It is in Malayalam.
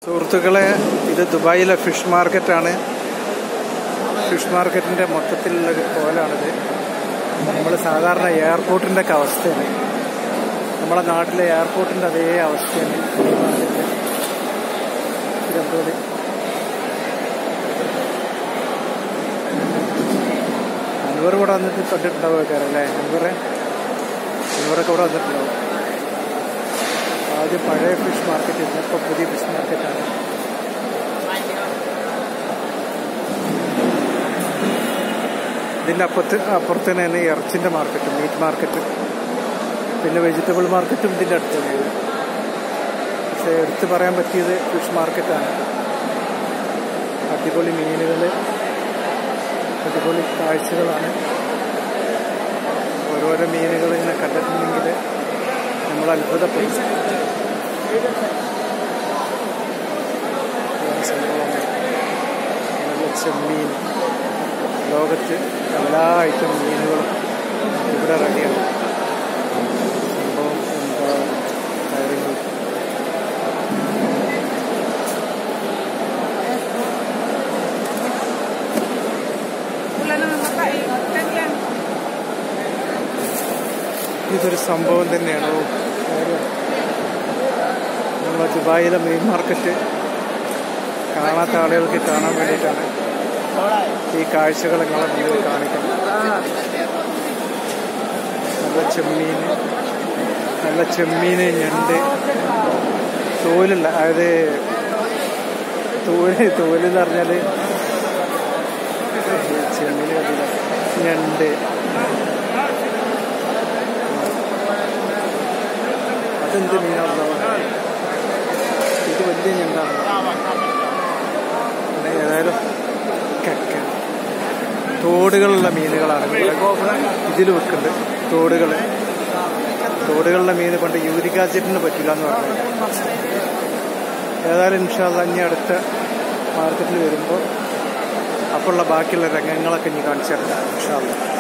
സുഹൃത്തുക്കളെ ഇത് ദുബായിലെ ഫിഷ് മാർക്കറ്റാണ് ഫിഷ് മാർക്കറ്റിൻ്റെ മൊത്തത്തിലുള്ള ഒരു കോലാണിത് നമ്മൾ സാധാരണ എയർപോർട്ടിൻ്റെ ഒക്കെ അവസ്ഥയാണ് നമ്മുടെ നാട്ടിലെ എയർപോർട്ടിൻ്റെ അതേ അവസ്ഥയാണ് ഈ മാർക്കറ്റ് ഇതെന്തോടി അൻവർ ഇവിടെ വന്നിട്ട് കണ്ടിട്ടുണ്ടാവുക അല്ലേ അൻവറെ അൻവറൊക്കെ ഇവിടെ വന്നിട്ടുണ്ടാവും ആദ്യം പഴയ ഫിഷ് മാർക്കറ്റ് ഇരുന്നു ഇപ്പോൾ പുതിയ ഫിഷ് മാർക്കറ്റാണ് ഇതിൻ്റെ അപ്പുറത്ത് അപ്പുറത്ത് തന്നെ ഇറച്ചിൻ്റെ മാർക്കറ്റ് മീറ്റ് മാർക്കറ്റ് പിന്നെ വെജിറ്റബിൾ മാർക്കറ്റും ഇതിൻ്റെ അടുത്ത് തന്നെയാണ് പക്ഷേ എടുത്ത് പറയാൻ പറ്റിയത് ഫിഷ് മാർക്കറ്റാണ് അടിപൊളി മീനുകൾ അടിപൊളി കാഴ്ചകളാണ് ഓരോരോ മീനുകൾ ഇങ്ങനെ കണ്ടിട്ടുണ്ടെങ്കിൽ നമ്മൾ അത്ഭുതപ്പെടും ഇതാണ് സംഭവം നല്ല ചെമ്മീൻ ലോകത്ത് എല്ലാ ഐറ്റം മീനുകളും ഇവിടെ റെഡിയാണ് സംഭവം എന്താ കാര്യങ്ങൾ ഇതൊരു സംഭവം തന്നെയാണ് ഓ, കാര്യം. നമ്മളെ ദുബായിലെ മെയിൻ മാർക്കറ്റ് കാണാത്ത ആളുകൾക്ക് കാണാൻ വേണ്ടിയിട്ടാണ് ഈ കാഴ്ചകൾ നിങ്ങളെ മുന്നിൽ കാണിക്കുന്നത് നല്ല ചെമ്മീൻ നല്ല ചെമ്മീൻ ഞണ്ട് തോലുള്ള അതായത് തോല് തോല് എന്ന് പറഞ്ഞാൽ ചെമ്മീൻ കണ്ടില്ല ഞണ്ട് അതെന്ത് മീനാണല്ലോ ഇത് വലിയ ഞണ്ടാണ് പിന്നെ ഏതായാലും കക്ക തോടുകളുള്ള മീനുകളാണ് ഇതിൽ വെക്കുന്നുണ്ട് തോടുകൾ തോടുകളിലെ മീൻ പണ്ട് യൂരിക് ആസിഡിന് പറ്റില്ല എന്ന് പറഞ്ഞു ഏതായാലും ഇൻഷാല്ല ഇനി അടുത്ത മാർക്കറ്റിൽ വരുമ്പോൾ അപ്പോഴുള്ള ബാക്കിയുള്ള രംഗങ്ങളൊക്കെ ഇനി കാണിച്ചു തരാം ഇൻഷാല്ല